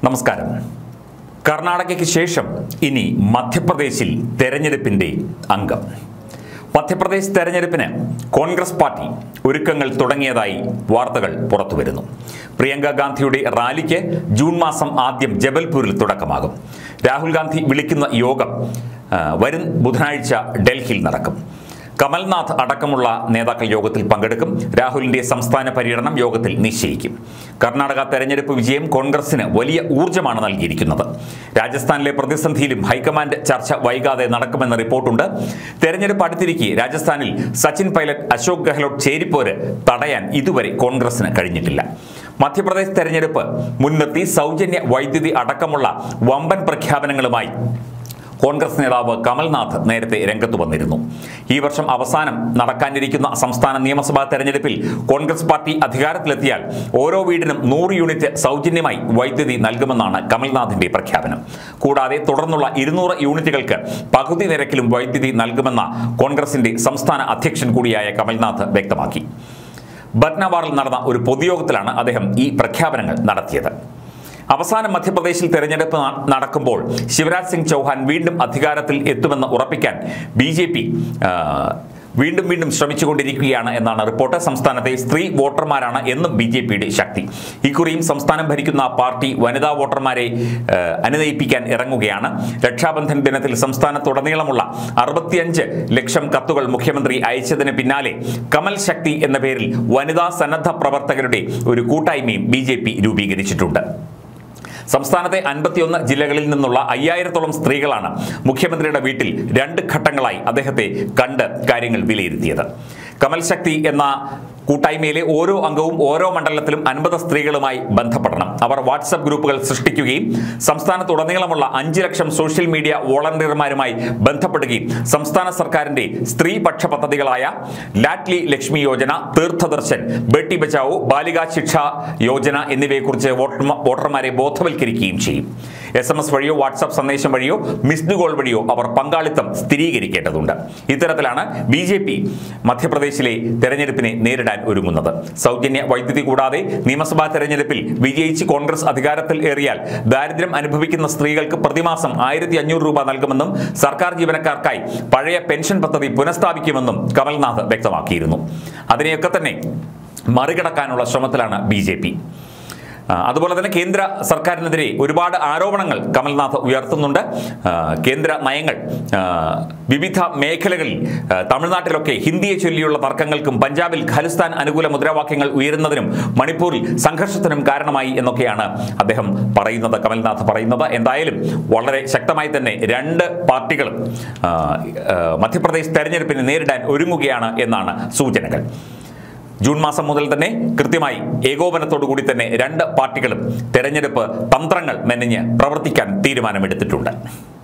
നമസ്കാരം കർണാടകയ്ക്ക് ശേഷം ഇനി മധ്യപ്രദേശിൽ തെരഞ്ഞെടുപ്പിന്റെ അംഗം മധ്യപ്രദേശ് തെരഞ്ഞെടുപ്പിന് കോൺഗ്രസ് പാർട്ടി ഒരുക്കങ്ങൾ തുടങ്ങിയതായി വാർത്തകൾ പുറത്തുവരുന്നു പ്രിയങ്ക ഗാന്ധിയുടെ റാലിക്ക് ജൂൺ മാസം ആദ്യം ജബൽപൂരിൽ തുടക്കമാകും രാഹുൽ ഗാന്ധി വിളിക്കുന്ന യോഗം ആ, വരും ബുധനാഴ്ച ഡൽഹിയിൽ നടക്കും കമൽനാഥ് അടക്കമുള്ള നേതാക്കൾ യോഗത്തിൽ പങ്കെടുക്കും രാഹുലിന്റെ സംസ്ഥാന പര്യടനം യോഗത്തിൽ നിശ്ചയിക്കും കർണാടക തെരഞ്ഞെടുപ്പ് വിജയം കോൺഗ്രസിന് വലിയ ഊർജ്ജമാണ് നൽകിയിരിക്കുന്നത് രാജസ്ഥാനിലെ പ്രതിസന്ധിയിലും ഹൈക്കമാൻഡ് ചർച്ച വൈകാതെ നടക്കുമെന്ന റിപ്പോർട്ടുണ്ട് തെരഞ്ഞെടുപ്പ് അടുത്തിരിക്കെ രാജസ്ഥാനിൽ സച്ചിൻ പൈലറ്റ് അശോക് ഗെഹ്ലോട്ട് ചേരിപ്പോര് തടയാൻ ഇതുവരെ കോൺഗ്രസിന് കഴിഞ്ഞിട്ടില്ല മധ്യപ്രദേശ് തെരഞ്ഞെടുപ്പ് മുൻനിർത്തി സൗജന്യ വൈദ്യുതി അടക്കമുള്ള വമ്പൻ പ്രഖ്യാപനങ്ങളുമായി കോൺഗ്രസ് നേതാവ് കമൽനാഥ് നേരത്തെ രംഗത്ത് വന്നിരുന്നു ഈ വർഷം അവസാനം നടക്കാനിരിക്കുന്ന സംസ്ഥാന നിയമസഭാ തെരഞ്ഞെടുപ്പിൽ കോൺഗ്രസ് പാർട്ടി അധികാരത്തിലെത്തിയാൽ ഓരോ വീടിനും നൂറ് യൂണിറ്റ് സൗജന്യമായി വൈദ്യുതി നൽകുമെന്നാണ് കമൽനാഥിന്റെ പ്രഖ്യാപനം കൂടാതെ തുടർന്നുള്ള ഇരുന്നൂറ് യൂണിറ്റുകൾക്ക് പകുതി നിരക്കിലും വൈദ്യുതി നൽകുമെന്ന കോൺഗ്രസിന്റെ സംസ്ഥാന അധ്യക്ഷൻ കൂടിയായ കമൽനാഥ് വ്യക്തമാക്കി ബറ്റ്നവാറിൽ നടന്ന ഒരു പൊതുയോഗത്തിലാണ് അദ്ദേഹം ഈ പ്രഖ്യാപനങ്ങൾ നടത്തിയത് അവസാനം മധ്യപ്രദേശിൽ തെരഞ്ഞെടുപ്പ് ന- നടക്കുമ്പോൾ ശിവരാജ് സിംഗ് ചൗഹാൻ വീണ്ടും അധികാരത്തിൽ എത്തുമെന്ന് ഉറപ്പിക്കാൻ ബി ജെ പി വീണ്ടും വീണ്ടും ശ്രമിച്ചുകൊണ്ടിരിക്കുകയാണ് എന്നാണ് റിപ്പോർട്ട് സംസ്ഥാനത്തെ സ്ത്രീ വോട്ടർമാരാണ് എന്നും ബി ജെ പിയുടെ ശക്തി ഇക്കുറിയും സംസ്ഥാനം ഭരിക്കുന്ന പാർട്ടി വനിതാ വോട്ടർമാരെ ആ, അനുനയിപ്പിക്കാൻ ഇറങ്ങുകയാണ് രക്ഷാബന്ധൻ ദിനത്തിൽ സംസ്ഥാനത്തുടനീളമുള്ള അറുപത്തിയഞ്ച് ലക്ഷം കത്തുകൾ മുഖ്യമന്ത്രി അയച്ചതിന് പിന്നാലെ കമൽ ശക്തി എന്ന പേരിൽ വനിതാ സന്നദ്ധ പ്രവർത്തകരുടെ ഒരു കൂട്ടായ്മയും ബി രൂപീകരിച്ചിട്ടുണ്ട് സംസ്ഥാനത്തെ അൻപത്തിയൊന്ന് ജില്ലകളിൽ നിന്നുള്ള അയ്യായിരത്തോളം സ്ത്രീകളാണ് മുഖ്യമന്ത്രിയുടെ വീട്ടിൽ രണ്ട് ഘട്ടങ്ങളായി അദ്ദേഹത്തെ കണ്ട് കാര്യങ്ങൾ വിലയിരുത്തിയത് കമൽ ശക്തി എന്ന കൂട്ടായ്മയിലെ ഓരോ അംഗവും ഓരോ മണ്ഡലത്തിലും അൻപത് സ്ത്രീകളുമായി ബന്ധപ്പെടണം അവർ വാട്സപ്പ് ഗ്രൂപ്പുകൾ സൃഷ്ടിക്കുകയും സംസ്ഥാനത്തുടനീളമുള്ള അഞ്ച് ലക്ഷം സോഷ്യൽ മീഡിയ വോളണ്ടിയർമാരുമായി ബന്ധപ്പെടുകയും സംസ്ഥാന സർക്കാരിന്റെ സ്ത്രീപക്ഷ പദ്ധതികളായ ലാറ്റ്ലി ലക്ഷ്മി യോജന തീർത്ഥദർശൻ ബേട്ടി ബച്ചാവോ ബാലികാ ശിക്ഷ യോജന എന്നിവയെക്കുറിച്ച് വോട്ടർമ- വോട്ടർമാരെ ബോധവൽക്കരിക്കുകയും ചെയ്യും എസ് എം എസ് വഴിയോ വാട്സാപ്പ് സന്ദേശം വഴിയോ മിസ്ഡ് കോൾ വഴിയോ അവർ പങ്കാളിത്തം സ്ഥിരീകരിക്കേണ്ടതുണ്ട് ഇത്തരത്തിലാണ് ബി ജെ പി മധ്യപ്രദേശിലെ തെരഞ്ഞെടുപ്പിനെ നേരിടാൻ ഒരുങ്ങുന്നത് സൗജന്യ വൈദ്യുതി കൂടാതെ നിയമസഭാ തെരഞ്ഞെടുപ്പിൽ വിജയിച്ച് കോൺഗ്രസ് അധികാരത്തിൽ ഏറിയാൽ ദാരിദ്ര്യം അനുഭവിക്കുന്ന സ്ത്രീകൾക്ക് പ്രതിമാസം ആയിരത്തി അഞ്ഞൂറ് രൂപ നൽകുമെന്നും സർക്കാർ ജീവനക്കാർക്കായി പഴയ പെൻഷൻ പദ്ധതി പുനഃസ്ഥാപിക്കുമെന്നും കമൽനാഥ് വ്യക്തമാക്കിയിരുന്നു അതിനെയൊക്കെ തന്നെ മറികടക്കാനുള്ള ശ്രമത്തിലാണ് ബി ജെ പി ആ, അതുപോലെ തന്നെ കേന്ദ്ര സർക്കാരിനെതിരെ ഒരുപാട് ആരോപണങ്ങൾ കമൽനാഥ് ഉയർത്തുന്നുണ്ട് ആ, കേന്ദ്ര നയങ്ങൾ ആ, വിവിധ മേഖലകളിൽ ആ, തമിഴ്നാട്ടിലൊക്കെ ഹിന്ദിയെ ചൊല്ലിയുള്ള തർക്കങ്ങൾക്കും പഞ്ചാബിൽ ഖലിസ്ഥാൻ അനുകൂല മുദ്രാവാക്യങ്ങൾ ഉയരുന്നതിനും മണിപ്പൂരിൽ സംഘർഷത്തിനും കാരണമായി എന്നൊക്കെയാണ് അദ്ദേഹം പറയുന്നത് കമൽനാഥ് പറയുന്നത് എന്തായാലും വളരെ ശക്തമായി തന്നെ രണ്ട് പാർട്ടികളും ആ, ആ, മധ്യപ്രദേശ് തെരഞ്ഞെടുപ്പിനെ നേരിടാൻ ഒരുങ്ങുകയാണ് എന്നാണ് സൂചനകൾ ജൂൺ മാസം മുതൽ തന്നെ കൃത്യമായി ഏകോപനത്തോടു കൂടി തന്നെ രണ്ട് പാർട്ടികളും തെരഞ്ഞെടുപ്പ് തന്ത്രങ്ങൾ മെനഞ്ഞ് പ്രവർത്തിക്കാൻ തീരുമാനമെടുത്തിട്ടുണ്ട്